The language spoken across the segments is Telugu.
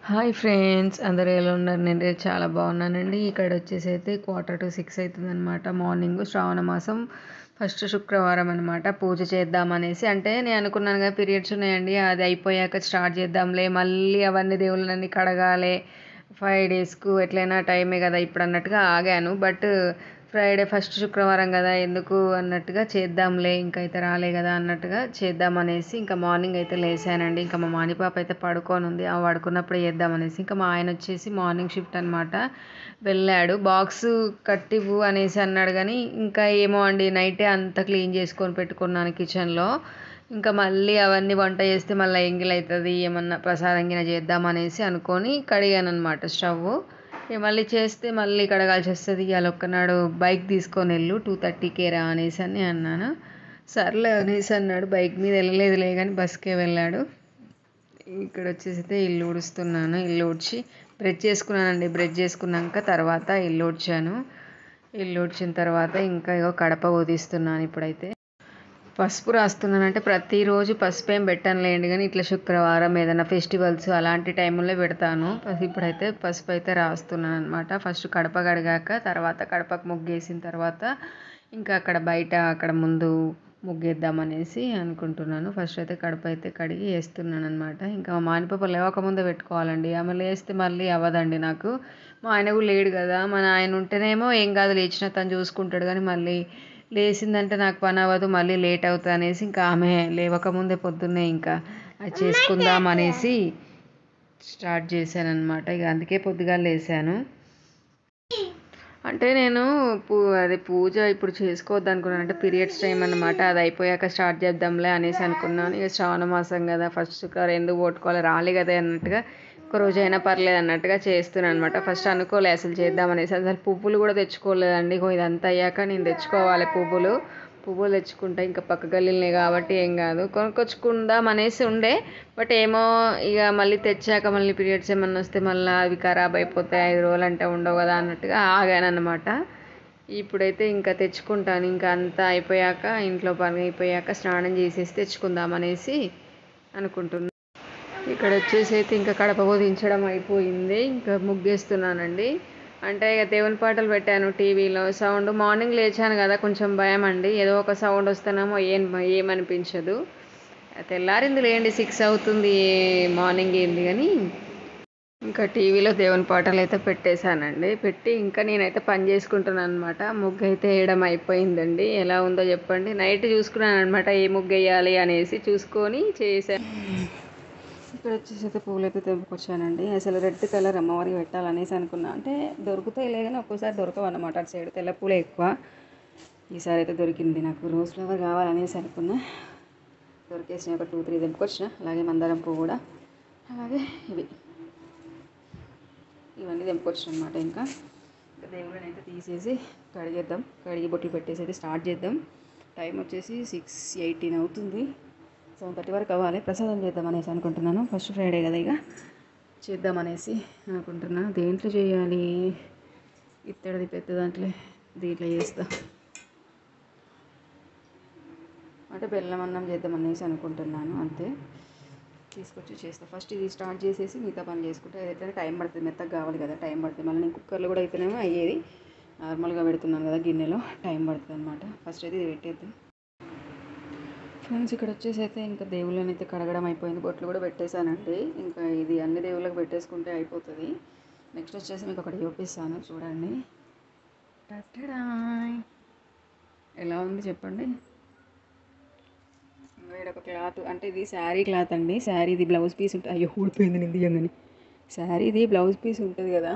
హాయ్ ఫ్రెండ్స్ అందరూ ఎలా ఉన్నారు నేను చాలా బాగున్నానండి ఇక్కడ వచ్చేసి అయితే క్వార్టర్ టు సిక్స్ అవుతుంది అనమాట మార్నింగ్ శ్రావణ మాసం ఫస్ట్ శుక్రవారం అనమాట పూజ చేద్దామనేసి అంటే నేను అనుకున్నాను కదా పీరియడ్స్ ఉన్నాయండి అది అయిపోయాక స్టార్ట్ చేద్దాంలే మళ్ళీ అవన్నీ దేవుళ్ళని కడగాలి ఫైవ్ డేస్కు ఎట్లయినా టైమే కదా ఇప్పుడు అన్నట్టుగా ఆగాను బట్ ఫ్రైడే ఫస్ట్ శుక్రవారం కదా ఎందుకు అన్నట్టుగా చేద్దాంలే ఇంకా అయితే రాలే కదా అన్నట్టుగా చేద్దామనేసి ఇంకా మార్నింగ్ అయితే లేసానండి ఇంకా మా మానిపాప అయితే పడుకొని ఉంది ఆ పడుకున్నప్పుడు చేద్దామనేసి ఇంకా మా ఆయన వచ్చేసి మార్నింగ్ షిఫ్ట్ అనమాట వెళ్ళాడు బాక్స్ కట్టివ్వు అనేసి అన్నాడు కానీ ఇంకా ఏమో అండి నైటే అంతా క్లీన్ చేసుకొని పెట్టుకున్నాను కిచెన్లో ఇంకా మళ్ళీ అవన్నీ వంట చేస్తే మళ్ళీ ఎంగిల్ అవుతుంది ఏమన్నా ప్రసాదం గిన చేద్దామనేసి అనుకొని కడిగాను అనమాట స్టవ్ ఇక మళ్ళీ చేస్తే మళ్ళీ కడగాల్సి వస్తుంది ఇవాళ ఒక్కనాడు బైక్ తీసుకొని వెళ్ళు టూ థర్టీకే రా అనేసి అని అన్నాను సర్లే అనేసి అన్నాడు బైక్ మీద వెళ్ళలేదులే కానీ బస్కే వెళ్ళాడు ఇక్కడ వచ్చేసి అయితే ఇల్లు ఊడుస్తున్నాను ఇల్లు ఊడ్చి బ్రష్ చేసుకున్నానండి బ్రష్ చేసుకున్నాక తర్వాత ఇల్లు ఊడ్చాను ఇల్లు ఊడ్చిన తర్వాత ఇంకా ఇగో కడప ఊదిస్తున్నాను ఇప్పుడైతే పసుపు రాస్తున్నానంటే ప్రతిరోజు పసుపు ఏం పెట్టనులేండి కానీ ఇట్లా శుక్రవారం ఏదైనా ఫెస్టివల్స్ అలాంటి టైంలో పెడతాను ఇప్పుడైతే పసుపు అయితే రాస్తున్నాను అనమాట ఫస్ట్ కడప కడిగాక తర్వాత కడపకు ముగ్గేసిన తర్వాత ఇంకా అక్కడ బయట అక్కడ ముందు ముగ్గేద్దామనేసి అనుకుంటున్నాను ఫస్ట్ అయితే కడప అయితే కడిగి వేస్తున్నాను అనమాట ఇంకా మా మానిపాప లేవక ముందే పెట్టుకోవాలండి ఆమె లేస్తే మళ్ళీ అవ్వదండి నాకు మా ఆయన కూడా లేడు కదా మన ఆయన ఉంటేనేమో ఏం కాదు లేచిన తను చూసుకుంటాడు కానీ మళ్ళీ లేచిందంటే నాకు పని అవ్వదు మళ్ళీ లేట్ అవుతుంది అనేసి ఇంకా ఆమె లేవకముందే పొద్దున్నే ఇంకా అది చేసుకుందాం అనేసి స్టార్ట్ చేశాను అనమాట ఇక అందుకే పొద్దుగా లేసాను అంటే నేను పూ అది పూజ ఇప్పుడు చేసుకోవద్దు అనుకున్నాను అంటే పీరియడ్స్ టైం అనమాట అది అయిపోయాక స్టార్ట్ చేద్దాంలే అనేసి అనుకున్నాను ఇక శ్రావణ మాసం కదా ఫస్ట్ శుక్రవారం ఎందుకు కొట్టుకోవాలి రాలే కదా అన్నట్టుగా ఒక రోజు అయినా పర్లేదు అన్నట్టుగా చేస్తున్నాను అనమాట ఫస్ట్ అనుకోలే అసలు చేద్దామనేసి అసలు పువ్వులు కూడా తెచ్చుకోలేదండి ఇగో ఇదంతా అయ్యాక నేను తెచ్చుకోవాలి పువ్వులు పువ్వులు తెచ్చుకుంటా ఇంకా పక్క గల్లీలే కాబట్టి ఏం కాదు కొనుక్కొచ్చుకుందాం అనేసి ఉండే బట్ ఏమో ఇక మళ్ళీ తెచ్చాక మళ్ళీ పీరియడ్స్ ఏమన్నా వస్తే మళ్ళీ అవి ఖరాబ్ అయిపోతాయి ఐదు రోజులు అంటే ఉండవు కదా అన్నట్టుగా ఆగాను అనమాట ఇప్పుడైతే ఇంకా తెచ్చుకుంటాను ఇంకా అంతా అయిపోయాక ఇంట్లో పని అయిపోయాక స్నానం చేసేసి తెచ్చుకుందాం అనేసి అనుకుంటున్నాను ఇక్కడ వచ్చేసి అయితే ఇంకా కడప బోధించడం అయిపోయింది ఇంకా ముగ్గేస్తున్నానండి అంటే ఇక దేవుని పాటలు పెట్టాను టీవీలో సౌండ్ మార్నింగ్ లేచాను కదా కొంచెం భయం అండి ఏదో ఒక సౌండ్ వస్తేనేమో ఏం ఏమనిపించదు తెల్లారింది లేండి సిక్స్ అవుతుంది మార్నింగ్ ఏంది కానీ ఇంకా టీవీలో దేవుని పాటలు అయితే పెట్టేశానండి పెట్టి ఇంకా నేనైతే పని చేసుకుంటున్నాను అనమాట ముగ్గు అయితే వేయడం అయిపోయిందండి ఎలా ఉందో చెప్పండి నైట్ చూసుకున్నాను అనమాట ఏ ముగ్గు వేయాలి అనేసి చూసుకొని చేశాను ఇక్కడ వచ్చేసి అయితే పువ్వులు అయితే తెంపుకొచ్చానండి అసలు రెడ్ కలర్ అమ్మవారికి పెట్టాలనేసి అనుకున్నా అంటే దొరుకుతాయి కానీ ఒక్కోసారి దొరకవు అన్నమాట అటు సైడ్ తెల్ల పూలే ఎక్కువ ఈసారి అయితే దొరికింది నాకు రోజ్ ఫ్లవర్ కావాలనేసి అనుకున్నా దొరికేసిన ఒక టూ త్రీ తెంపుకొచ్చిన అలాగే మందారం పువ్వు కూడా అలాగే ఇవి ఇవన్నీ తెంపుకొచ్చిన అనమాట ఇంకా ఇంకా దేవుడిని అయితే తీసేసి కడిగేద్దాం కడిగి బొట్లు పెట్టేసి అయితే స్టార్ట్ చేద్దాం టైం వచ్చేసి సిక్స్ ఎయిటీన్ అవుతుంది సెవెన్ థర్టీ వరకు అవ్వాలి ప్రసాదం చేద్దాం అనేసి అనుకుంటున్నాను ఫస్ట్ ఫ్రైడే కదా ఇక చేద్దామనేసి అనుకుంటున్నా దేంట్లో చేయాలి ఇత్తడిది పెద్ద దాంట్లో దీంట్లో చేస్తా అంటే బెల్లం అన్నం చేద్దామనేసి అనుకుంటున్నాను అంతే తీసుకొచ్చి చేస్తా ఫస్ట్ ఇది స్టార్ట్ చేసేసి మిగతా పని చేసుకుంటే ఏదైతే టైం పడుతుంది మెత్తగా కావాలి కదా టైం పడుతుంది మళ్ళీ నేను కుక్కర్లో కూడా అయితేనేమో అయ్యేది నార్మల్గా పెడుతున్నాను కదా గిన్నెలో టైం పడుతుంది అనమాట ఫస్ట్ అయితే ఇది పెట్టేద్దాం ఫ్రెండ్స్ ఇక్కడ వచ్చేసి అయితే ఇంకా దేవుళ్ళని అయితే కడగడం అయిపోయింది బొట్లు కూడా పెట్టేశానండి ఇంకా ఇది అన్ని దేవుళ్ళకి పెట్టేసుకుంటే అయిపోతుంది నెక్స్ట్ వచ్చేసి మీకు ఒకటి చూపిస్తాను చూడండి టట్టడాయ్. ఎలా ఉంది చెప్పండి ఇక్కడ ఒక క్లాత్ అంటే ఇది శారీ క్లాత్ అండి శారీ ఇది బ్లౌజ్ పీస్ ఉంటుంది అయ్యో ఊడిపోయింది నేను దిగంగానే శారీది బ్లౌజ్ పీస్ ఉంటుంది కదా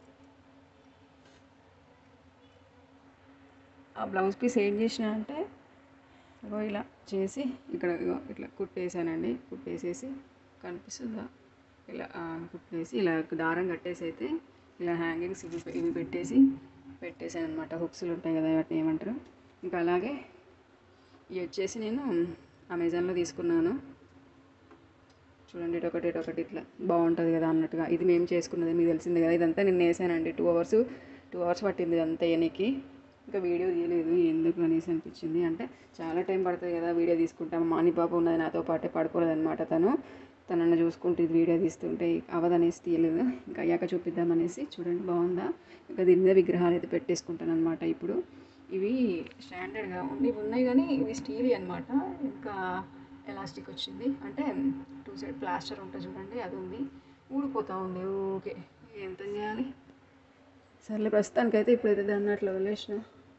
ఆ బ్లౌజ్ పీస్ ఏం చేసిన అంటే ఇగో ఇలా చేసి ఇక్కడ ఇగో ఇట్లా కుట్టేసానండి కుట్టేసేసి కనిపిస్తుందా ఇలా ఆ, కుట్టేసి ఇలా దారం కట్టేసి అయితే ఇలా హ్యాంగింగ్స్ ఇవి ఇవి పెట్టేసి పెట్టేసాను అనమాట హుక్స్లు ఉంటాయి కదా వాటిని ఏమంటారు ఇంకా అలాగే ఇవి వచ్చేసి నేను అమెజాన్లో తీసుకున్నాను చూడండి ఇటొకటి ఇటొకటి ఇట్లా బాగుంటుంది కదా అన్నట్టుగా ఇది మేము చేసుకున్నది మీకు తెలిసిందే కదా ఇదంతా నేను వేసానండి టూ అవర్స్ టూ అవర్స్ పట్టింది ఇదంతా వేయనికి ఇంకా వీడియో తీయలేదు ఎందుకు అనేసి అనిపించింది అంటే చాలా టైం పడుతుంది కదా వీడియో తీసుకుంటాం మాని పాప ఉన్నది నాతో పాటే పడుకోలేదు అనమాట తను తనನ್ನು చూసుకుంటూ ఇది వీడియో తీస్తుంటే అవదనేసి తీయలేదు ఇంకా అయ్యాక చూపిద్దామనేసి చూడండి బాగుందా ఇంకా దీని మీద విగ్రహాలు అయితే పెట్టేసుకుంటాను అనమాట ఇప్పుడు ఇవి స్టాండర్డ్గా ఉండి ఉన్నాయి కానీ ఇవి స్టీల్ అనమాట ఇంకా ఎలాస్టిక్ వచ్చింది అంటే టూ సైడ్ ప్లాస్టర్ ఉంటుంది చూడండి అది ఉంది ఊడిపోతూ ఉంది ఓకే ఎంత చేయాలి సర్లే ప్రస్తుతానికైతే ఇప్పుడైతే దాన్ని అట్లా వదిలేసిన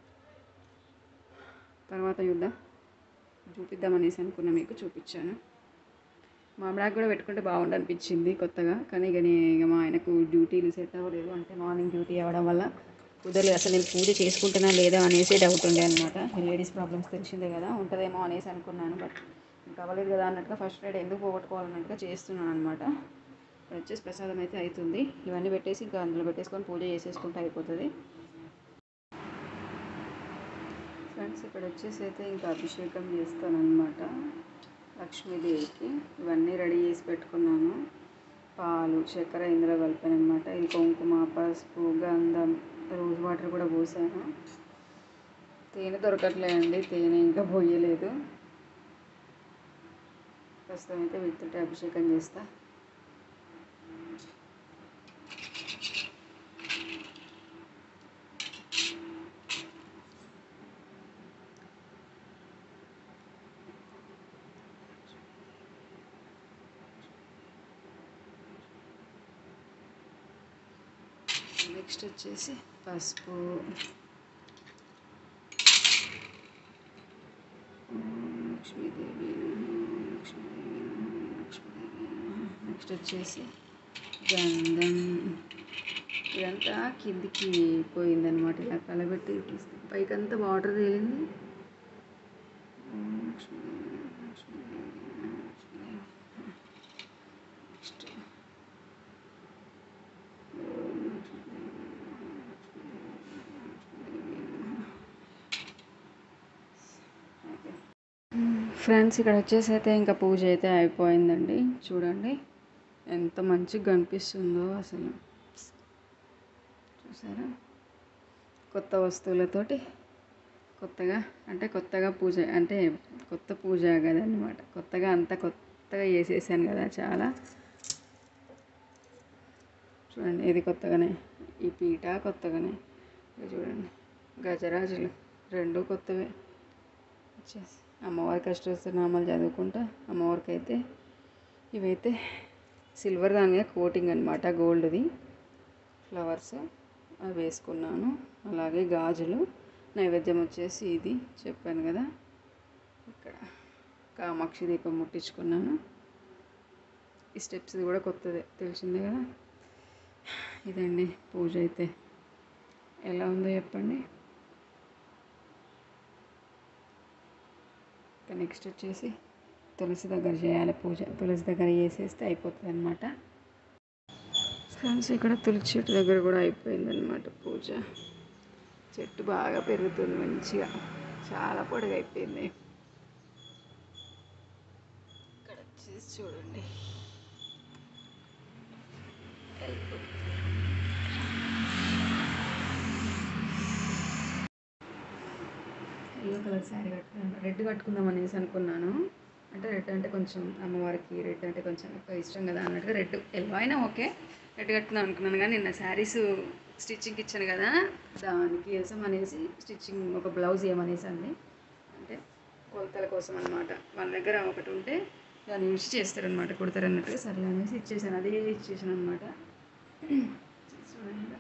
తర్వాత చూద్దాం చూపిద్దామనేసి అనుకున్నా మీకు చూపించాను మా అమ్మడానికి కూడా పెట్టుకుంటే బాగుండు అనిపించింది కొత్తగా కానీ ఇక నే- ఇక మా ఆయనకు డ్యూటీలు సెట్ అవ్వలేదు అంటే మార్నింగ్ డ్యూటీ అవ్వడం వల్ల కుదరలేదు అసలు నేను పూజ చేసుకుంటున్నా లేదా అనేసి డౌట్ ఉండే అనమాట లేడీస్ ప్రాబ్లమ్స్ తెలిసిందే కదా ఉంటుందేమో అనేసి అనుకున్నాను బట్ ఇంకా అవ్వలేదు కదా అన్నట్టుగా ఫస్ట్ ఫ్రైడే ఎందుకు పోగొట్టుకోవాలన్నట్టుగా చేస్తున్నాను అనమాట ఇప్పుడు వచ్చేసి ప్రసాదం అయితే అవుతుంది ఇవన్నీ పెట్టేసి ఇంకా అందులో పెట్టేసుకొని పూజ చేసేసుకుంటే అయిపోతుంది ఫ్రెండ్స్ ఇక్కడ వచ్చేసి అయితే ఇంకా అభిషేకం చేస్తాను అనమాట లక్ష్మీదేవికి ఇవన్నీ రెడీ చేసి పెట్టుకున్నాను పాలు చక్కెర ఇందులో కలిపాను అనమాట ఇది కుంకుమ పసుపు గంధం రోజ్ వాటర్ కూడా పోసాను తేనె దొరకట్లేదండి తేనె ఇంకా పోయలేదు ప్రస్తుతం అయితే వీటితోటి అభిషేకం చేస్తా నెక్స్ట్ వచ్చేసి పసుపు లక్ష్మీదేవి లక్ష్మీదేవి లక్ష్మీదేవి నెక్స్ట్ వచ్చేసి గంధం ఇదంతా కిందికి పోయిందనమాట ఇలా కలబెట్టి తీస్తే పైకంతా వాటర్ తేలింది లక్ష్మీదేవి లక్ష్మీదేవి లక్ష్మీదేవి నెక్స్ట్ ఫ్రెండ్స్ ఇక్కడ వచ్చేసి అయితే ఇంకా పూజ అయితే అయిపోయిందండి చూడండి ఎంత మంచిగా కనిపిస్తుందో అసలు చూసారా కొత్త వస్తువులతోటి కొత్తగా అంటే కొత్తగా పూజ అంటే కొత్త పూజ కదనమాట కొత్తగా అంత కొత్తగా చేసేసాను కదా చాలా చూడండి ఇది కొత్తగానే ఈ పీట కొత్తగానే ఇది చూడండి గజరాజులు రెండు కొత్తవే వచ్చేసి అమ్మవారికి అష్టోత్తరనామాలు చదువుకుంటా అమ్మవారికి అయితే ఇవైతే సిల్వర్ దాని మీద కోటింగ్ అనమాట గోల్డ్ది ఫ్లవర్స్ అవి వేసుకున్నాను అలాగే గాజులు నైవేద్యం వచ్చేసి ఇది చెప్పాను కదా ఇక్కడ కామాక్షి దీపం ముట్టించుకున్నాను ఈ స్టెప్స్ కూడా కొత్తదే తెలిసిందే కదా ఇదండి పూజ అయితే ఎలా ఉందో చెప్పండి ఇంకా నెక్స్ట్ వచ్చేసి తులసి దగ్గర చేయాలి పూజ తులసి దగ్గర చేసేస్తే అయిపోతుంది అనమాట ఫ్రెండ్స్ ఇక్కడ తులసి చెట్టు దగ్గర కూడా అయిపోయింది అనమాట పూజ చెట్టు బాగా పెరుగుతుంది మంచిగా చాలా పొడిగా అయిపోయింది ఇక్కడ వచ్చేసి చూడండి ఎల్లో కలర్ శారీ కట్టుకున్నాను రెడ్ కట్టుకుందాం అనేసి అనుకున్నాను అంటే రెడ్ అంటే కొంచెం అమ్మవారికి రెడ్ అంటే కొంచెం ఎక్కువ ఇష్టం కదా అన్నట్టుగా రెడ్ ఎల్లో అయినా ఓకే రెడ్ కట్టుకుందాం అనుకున్నాను కానీ నిన్న శారీస్ స్టిచ్చింగ్ ఇచ్చాను కదా దానికి వేసాం అనేసి స్టిచ్చింగ్ ఒక బ్లౌజ్ ఏమనేసి అంది అంటే కొలతల కోసం అనమాట వాళ్ళ దగ్గర ఒకటి ఉంటే దాన్ని యూజ్ చేస్తారనమాట కుడతారు అన్నట్టుగా సర్లే అనేసి ఇచ్చేసాను అదే ఇచ్చేసాను అనమాట చూడండి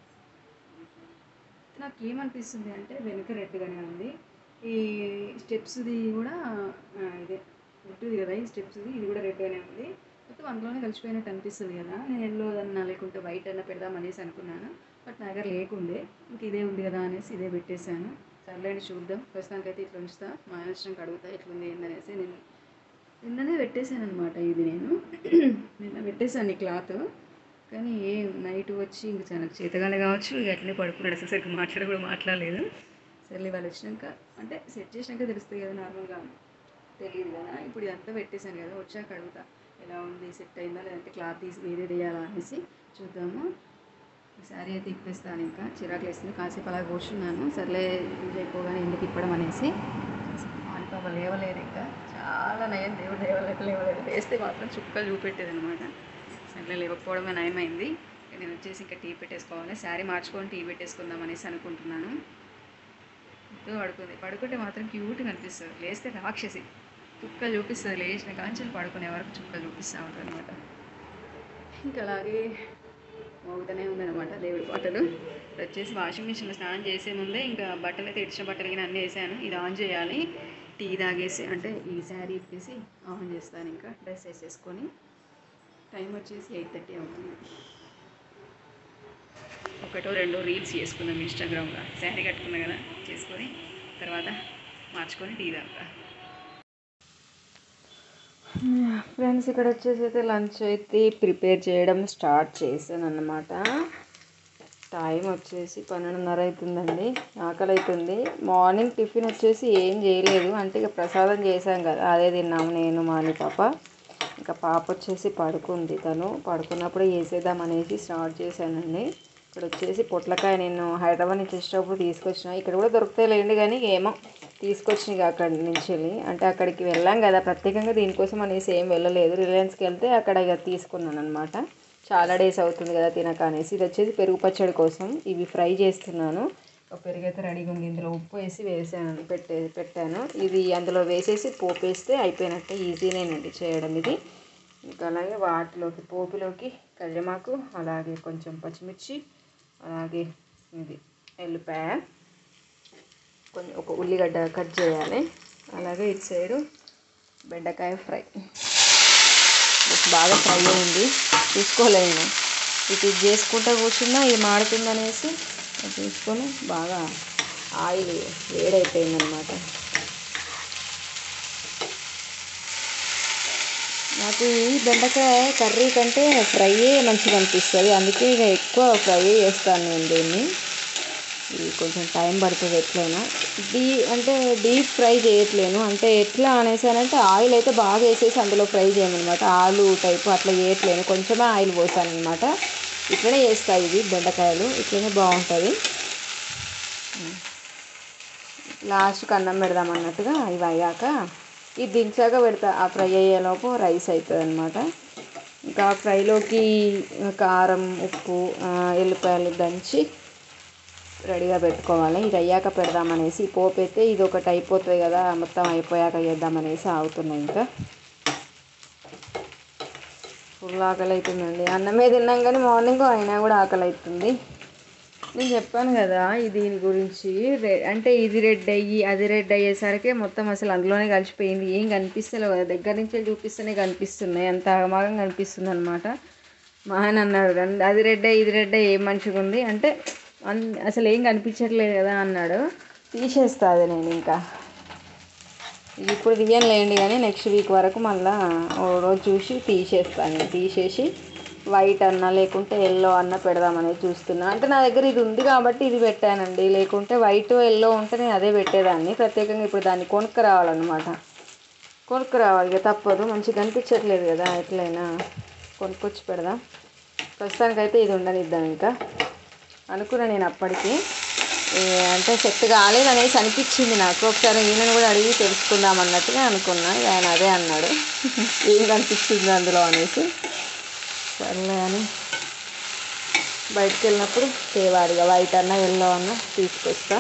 నాకు ఏమనిపిస్తుంది అంటే వెనుక రెడ్గానే ఉంది ఈ స్టెప్స్ది కూడా ఆ, ఇదే రెడ్ది కదా ఈ స్టెప్స్ది ఇది కూడా రెడ్గానే ఉంది మొత్తం అందులోనే కలిసిపోయినట్టు అనిపిస్తుంది కదా నేను ఎల్లో అన్నా లేకుంటే వైట్ అన్నా పెడదాం అనేసి అనుకున్నాను బట్ నా దగ్గర లేకుండే ఇంక ఇదే ఉంది కదా అనేసి ఇదే పెట్టేశాను సర్లేండి చూద్దాం ప్రస్తుతానికైతే ఇట్లా ఉంచుతా మా ఆయన వచ్చినాక అడుగుతా ఎట్లుంది ఏందనేసి నేను నిన్ననే పెట్టేశాను అనమాట ఇది నేను నిన్న పెట్టేశాను ఈ క్లాత్ కానీ ఏ నైట్ వచ్చి ఇంక చాలా చేతగానే కావచ్చు ఇక అట్లనే పడుకున్నాడు అసలు సరిగ్గా మాట్లాడ కూడా మాట్లాడలేదు సర్లే వాళ్ళు వచ్చినాక అంటే సెట్ చేసినాక తెలుస్తుంది కదా నార్మల్గా తెలియదు కదా ఇప్పుడు ఇదంతా పెట్టేశాను కదా వచ్చాక అడుగుతా ఎలా ఉంది సెట్ అయిందా లేదంటే క్లాత్ తీసి వేరే వేయాలా అనేసి చూద్దాము శారీ అయితే ఇప్పేస్తాను ఇంకా చిరాకు వేస్తుంది కాసేపు అలా కూర్చున్నాను సర్లే పూజ అయిపోగానే ఎందుకు ఇప్పడం అనేసి పాప లేవలేదు ఇంకా చాలా చాలా నయం దేవుడు లేవలేదు లేవలేదు లేస్తే మాత్రం చుక్కలు చూపెట్టేది అనమాట సరే లేవకపోవడమే నయమైంది ఇక నేను వచ్చేసి ఇంకా టీ పెట్టేసుకోవాలి శారీ మార్చుకొని టీ పెట్టేసుకుందాం అనేసి అనుకుంటున్నాను ఇదో పడుకుంది పడుకుంటే మాత్రం క్యూట్గా అనిపిస్తుంది లేస్తే రాక్షసి చుక్కలు చూపిస్తుంది లేచిన కాంచెలు పడుకునే వరకు చుక్కలు చూపిస్తూ ఉంటుంది అనమాట ఇంకా అలాగే మోగుతూనే ఉందన్నమాట దేవుడి పాటలు ఇప్పుడు వచ్చేసి వాషింగ్ మిషన్లో స్నానం చేసే ముందే ఇంకా బట్టలు అయితే ఇడిచిన బట్టలు గిన అన్నీ వేసాను ఇది ఆన్ చేయాలి టీ తాగేసి అంటే ఈ శారీ ఇప్పేసి ఆన్ చేస్తాను ఇంకా డ్రెస్ వేసేసుకొని టైం వచ్చేసి ఎయిట్ థర్టీ అవుతుంది ఒకటో రెండో రీల్స్ చేసుకుందాం ఇన్స్టాగ్రామ్లో శారీ కట్టుకున్నా కదా చేసుకొని తర్వాత మార్చుకొని టీ తాగుతా ఫ్రెండ్స్ ఇక్కడ వచ్చేసి అయితే లంచ్ అయితే ప్రిపేర్ చేయడం స్టార్ట్ చేశాను అన్నమాట టైం వచ్చేసి పన్నెండున్నర అవుతుందండి ఆకలి అవుతుంది మార్నింగ్ టిఫిన్ వచ్చేసి ఏం చేయలేదు అంటే ఇక ప్రసాదం చేశాం కదా అదే తిన్నాము నేను మాని పాప ఇంకా పాప వచ్చేసి పడుకుంది తను పడుకున్నప్పుడు వేసేద్దాం అనేసి స్టార్ట్ చేశానండి ఇక్కడ వచ్చేసి పొట్లకాయ నేను హైదరాబాద్ నుంచి వచ్చేటప్పుడు తీసుకొచ్చిన ఇక్కడ కూడా దొరుకుతాయి లేండి కానీ ఏమో తీసుకొచ్చినాయి అక్కడి నుంచి వెళ్ళి అంటే అక్కడికి వెళ్ళాం కదా ప్రత్యేకంగా దీనికోసం అనేసి ఏం వెళ్ళలేదు రిలయన్స్కి వెళ్తే అక్కడ ఇక తీసుకున్నాను అనమాట చాలా డేస్ అవుతుంది కదా తినక అనేసి ఇది వచ్చేసి పెరుగు పచ్చడి కోసం ఇవి ఫ్రై చేస్తున్నాను ఒక పెరుగు అయితే రెడీగా ఉంది ఇందులో ఉప్పు వేసి వేసాను పెట్టే పెట్టాను ఇది అందులో వేసేసి పోపు వేస్తే అయిపోయినట్టే ఈజీనేనండి చేయడం ఇది ఇంకా అలాగే వాటిలోకి పోపులోకి కళ్యమాకు అలాగే కొంచెం పచ్చిమిర్చి అలాగే ఇది ఎల్లిపాయ కొంచెం ఒక ఉల్లిగడ్డ కట్ చేయాలి అలాగే ఇటు సైడు బెండకాయ ఫ్రై బాగా ఫ్రై అయింది చూసుకోలేను ఇటు ఇది చేసుకుంటా కూర్చున్నా ఇది మాడుతుంది అనేసి చూసుకొని బాగా ఆయిల్ వేడైపోయింది అనమాట నాకు ఈ బెండకాయ కర్రీ కంటే ఫ్రైయే మంచిగా అనిపిస్తుంది అందుకే ఇక ఎక్కువ ఫ్రై చేస్తాను నేను దీన్ని ఇది కొంచెం టైం పడుతుంది ఎట్లయినా డీ అంటే డీప్ ఫ్రై చేయట్లేను అంటే ఎట్లా అనేసానంటే ఆయిల్ అయితే బాగా వేసేసి అందులో ఫ్రై చేయమన్నమాట ఆలు టైపు అట్లా చేయట్లేను కొంచెమే ఆయిల్ పోసాను అనమాట ఇట్లనే చేస్తాయి ఇవి బెండకాయలు ఇట్లనే బాగుంటుంది లాస్ట్కి అన్నం పెడదాం అన్నట్టుగా ఇవి అయ్యాక ఇది దించాక పెడతా ఆ ఫ్రై అయ్యేలోపు రైస్ అవుతుంది అనమాట ఇంకా ఫ్రైలోకి కారం ఉప్పు ఆ, ఎల్లిపాయలు దంచి రెడీగా పెట్టుకోవాలి ఇది అయ్యాక పెడదామనేసి ఈ పోపు అయితే ఇది ఒకటి అయిపోతుంది కదా మొత్తం అయిపోయాక చేద్దామనేసి ఆగుతున్నాయి ఇంకా ఫుల్ ఆకలి అవుతుందండి అన్నమే తిన్నాం కానీ మార్నింగ్ అయినా కూడా ఆకలి అవుతుంది నేను చెప్పాను కదా ఈ దీని గురించి రె అంటే ఇది రెడ్ అయ్యి అది రెడ్ అయ్యేసరికి మొత్తం అసలు అందులోనే కలిసిపోయింది ఏం కనిపిస్తలేవు కదా దగ్గర నుంచి చూపిస్తేనే కనిపిస్తున్నాయి అంత ఆగమాగం కనిపిస్తుంది అనమాట మా ఆయన అన్నాడు "అన్- అది రెడ్ అయ్యి ఇది రెడ్ అయ్యి ఏం మంచిగా ఉంది అంటే అన్ అసలు ఏం కనిపించట్లేదు కదా అన్నాడు తీసేస్తా అది నేను ఇంకా ఇది ఇప్పుడు తీయనులేండి కానీ నెక్స్ట్ వీక్ వరకు మళ్ళా ఓ రోజు చూసి తీసేస్తాను నేను తీసేసి వైట్ అన్న లేకుంటే ఎల్లో అన్న పెడదామనేది చూస్తున్నా అంటే నా దగ్గర ఇది ఉంది కాబట్టి ఇది పెట్టానండి లేకుంటే వైట్ ఎల్లో ఉంటే నేను అదే పెట్టేదాన్ని ప్రత్యేకంగా ఇప్పుడు దాన్ని కొనుక్కు రావాలన్నమాట కొనుక్కు రావాలి ఇక తప్పదు మంచిగా కనిపించట్లేదు కదా ఎట్లయినా కొనుక్కొచ్చి పెడదాం ప్రస్తుతానికైతే ఇది ఉండనిద్దాం ఇంకా అనుకున్నా నేను అప్పటికి ఏ, అంటే సెట్ కాలేదు అనేసి అనిపించింది నాకు ఒకసారి ఈయనను కూడా అడిగి తెలుసుకుందాం అన్నట్టుగా అనుకున్నా ఇక ఆయన అదే అన్నాడు ఏం కనిపించింది అందులో అనేసి సర్లే అని బయటికి వెళ్ళినప్పుడు తేవాలి ఇక వైట్ అన్న ఎల్లో అన్న తీసుకొస్తా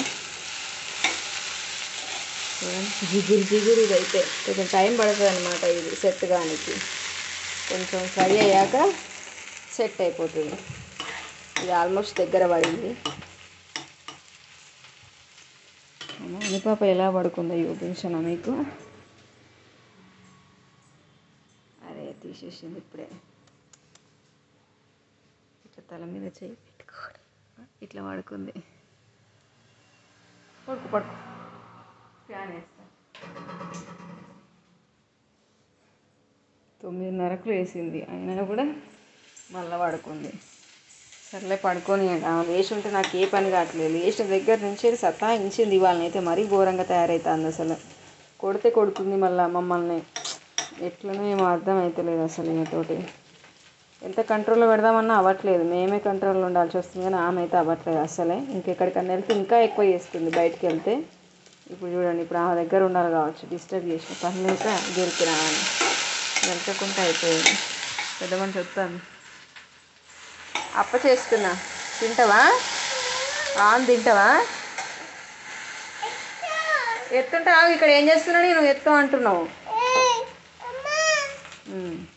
చూడండి, జిగురు జిగురు ఇదైతే కొంచెం టైం పడుతుంది అనమాట ఇది సెట్ కానికి కొంచెం ఫ్రై అయ్యాక సెట్ అయిపోతుంది ఇది ఆల్మోస్ట్ దగ్గర పడింది అమ్మ పాప ఎలా పడుకుందో చూపించాను మీకు అరే తీసేసింది ఇప్పుడే ఇట్లా తల మీద చేయి పెట్టుకోడు ఇట్లా పడుకుంది పడుకో పడుకో ఫ్యాన్ వేస్తా తొమ్మిదిన్నరకు వేసింది అయినా కూడా మళ్ళీ పడుకుంది సర్లే పడుకొని లేచి ఉంటే నాకు ఏ పని కావట్లేదు లేచిన దగ్గర నుంచి సతాయించింది ఇవాళనైతే మరీ ఘోరంగా తయారవుతుంది అసలు కొడితే కొడుతుంది మళ్ళీ మమ్మల్ని ఎట్లనో ఏమో అర్థం అవుతలేదు అసలు ఈమెతోటి ఎంత కంట్రోల్లో పెడదామన్నా అవ్వట్లేదు మేమే కంట్రోల్లో ఉండాల్సి వస్తుంది కానీ ఆమె అయితే అవ్వట్లేదు అసలే ఇంకెక్కడికన్నా వెళ్తే ఇంకా ఎక్కువ చేస్తుంది బయటికి వెళ్తే ఇప్పుడు చూడండి ఇప్పుడు ఆమె దగ్గర ఉండాలి కావచ్చు డిస్టర్బ్ చేసిన పని లేక గెలికి రావాలి వెళ్తకుంటే అయిపోయింది పెద్ద మనిషి వస్తాను అప్ప చేస్తున్నా తింటావా ఆన్ తింటావా ఎత్తుంటే ఆగు ఇక్కడ ఏం చేస్తున్నా నేను ఎత్తు అంటున్నావు ఉమ్.